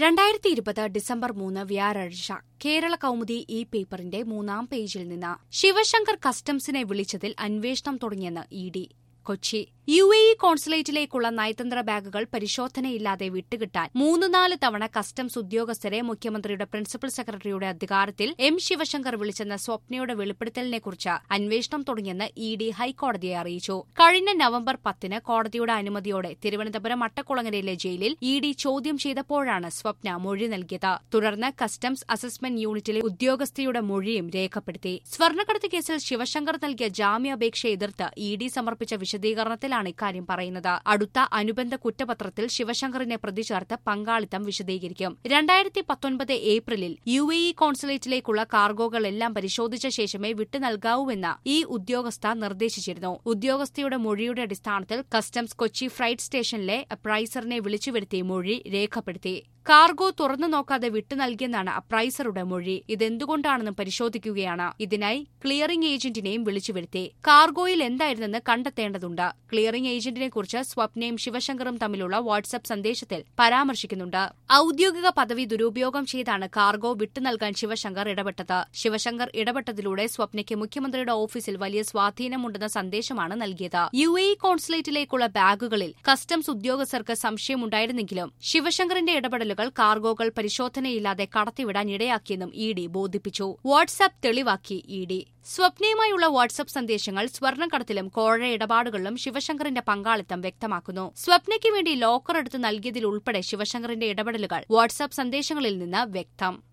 രണ്ടായിരത്തി ഇരുപത് ഡിസംബർ മൂന്ന് വ്യാഴാഴ്ച കേരള കൗമുദി ഈ പേപ്പറിന്റെ മൂന്നാം പേജിൽ നിന്ന് ശിവശങ്കർ കസ്റ്റംസിനെ വിളിച്ചതിൽ അന്വേഷണം തുടങ്ങിയെന്ന് E D Kochi U A E കോൺസുലേറ്റിലേക്കുള്ള നയതന്ത്ര ബാഗുകൾ പരിശോധനയില്ലാതെ വിട്ടുകിട്ടാൻ മൂന്ന് നാല് തവണ കസ്റ്റംസ് ഉദ്യോഗസ്ഥരെ മുഖ്യമന്ത്രിയുടെ പ്രിൻസിപ്പൽ സെക്രട്ടറിയുടെ അധികാരത്തിൽ എം ശിവശങ്കർ വിളിച്ചെന്ന സ്വപ്നയുടെ വെളിപ്പെടുത്തലിനെക്കുറിച്ച് അന്വേഷണം തുടങ്ങിയെന്ന് ഇ ഡി ഹൈക്കോടതിയെ അറിയിച്ചു കഴിഞ്ഞ നവംബർ പത്തിന് കോടതിയുടെ അനുമതിയോടെ തിരുവനന്തപുരം അട്ടക്കുളങ്ങരയിലെ ജയിലിൽ ഇ ഡി ചോദ്യം ചെയ്തപ്പോഴാണ് സ്വപ്ന മൊഴി നൽകിയത് തുടർന്ന് കസ്റ്റംസ് അസസ്മെന്റ് യൂണിറ്റിലെ ഉദ്യോഗസ്ഥയുടെ മൊഴിയും രേഖപ്പെടുത്തി സ്വർണ്ണക്കടത്ത് കേസിൽ ശിവശങ്കർ നൽകിയ ജാമ്യാപേക്ഷ എതിർത്ത് ഇ ഡി സമർപ്പിച്ച വിശദീകരണത്തിലാണ് ഇക്കാര്യം പറയുന്നത് അടുത്ത അനുബന്ധ കുറ്റപത്രത്തിൽ ശിവശങ്കറിനെ പ്രതി ചേർത്ത് പങ്കാളിത്തം വിശദീകരിക്കും രണ്ടായിരത്തി പത്തൊൻപത് ഏപ്രിലിൽ യു എ ഇ കോൺസുലേറ്റിലേക്കുള്ള കാർഗോകളെല്ലാം പരിശോധിച്ച ശേഷമേ വിട്ടു നൽകാവൂവെന്ന് ഈ ഉദ്യോഗസ്ഥ നിർദ്ദേശിച്ചിരുന്നു ഉദ്യോഗസ്ഥയുടെ മൊഴിയുടെ അടിസ്ഥാനത്തിൽ കസ്റ്റംസ് കൊച്ചി ഫ്രൈറ്റ് സ്റ്റേഷനിലെ അപ്രൈസറിനെ വിളിച്ചുവരുത്തി മൊഴി രേഖപ്പെടുത്തി കാർഗോ തുറന്നു നോക്കാതെ വിട്ടു നൽകിയെന്നാണ് അപ്രൈസറുടെ മൊഴി ഇതെന്തുകൊണ്ടാണെന്ന് പരിശോധിക്കുകയാണ് ഇതിനായി ക്ലിയറിംഗ് ഏജന്റിനെയും വിളിച്ചുവരുത്തി കാർഗോയിൽ എന്തായിരുന്നെന്ന് കണ്ടെത്തേണ്ടതുണ്ട് ക്ലിയറിംഗ് ഏജന്റിനെ കുറിച്ച് സ്വപ്നയും ശിവശങ്കറും തമ്മിലുള്ള വാട്സ്ആപ്പ് സന്ദേശത്തിൽ പരാമർശിക്കുന്നുണ്ട് ഔദ്യോഗിക പദവി ദുരുപയോഗം ചെയ്താണ് കാർഗോ വിട്ടു നൽകാൻ ശിവശങ്കർ ഇടപെട്ടത് ശിവശങ്കർ ഇടപെട്ടതിലൂടെ സ്വപ്നയ്ക്ക് മുഖ്യമന്ത്രിയുടെ ഓഫീസിൽ വലിയ സ്വാധീനമുണ്ടെന്ന സന്ദേശമാണ് നൽകിയത് യു എ ഇ കോൺസുലേറ്റിലേക്കുള്ള ബാഗുകളിൽ കസ്റ്റംസ് ഉദ്യോഗസ്ഥർക്ക് സംശയമുണ്ടായിരുന്നെങ്കിലും ശിവശങ്കറിന്റെ ഇടപെടലുകൾ കാർഗോകൾ പരിശോധനയില്ലാതെ കടത്തിവിടാൻ ഇടയാക്കിയെന്നും ഇ ഡി ബോധിപ്പിച്ചു വാട്സ്ആപ്പ് തെളിവാക്കി ഇ ഡി സ്വപ്നയുമായുള്ള വാട്സ്ആപ്പ് സന്ദേശങ്ങൾ സ്വർണ്ണക്കടത്തിലും കോഴ ഇടപാടുകളിലും ശിവശങ്കറിന്റെ പങ്കാളിത്തം വ്യക്തമാക്കുന്നു സ്വപ്നയ്ക്ക് വേണ്ടി ലോക്കർ എടുത്ത് നൽകിയതിലുൾപ്പെടെ ശിവശങ്കറിന്റെ ഇടപെടലുകൾ വാട്സ്ആപ്പ് സന്ദേശങ്ങളിൽ നിന്ന് വ്യക്തം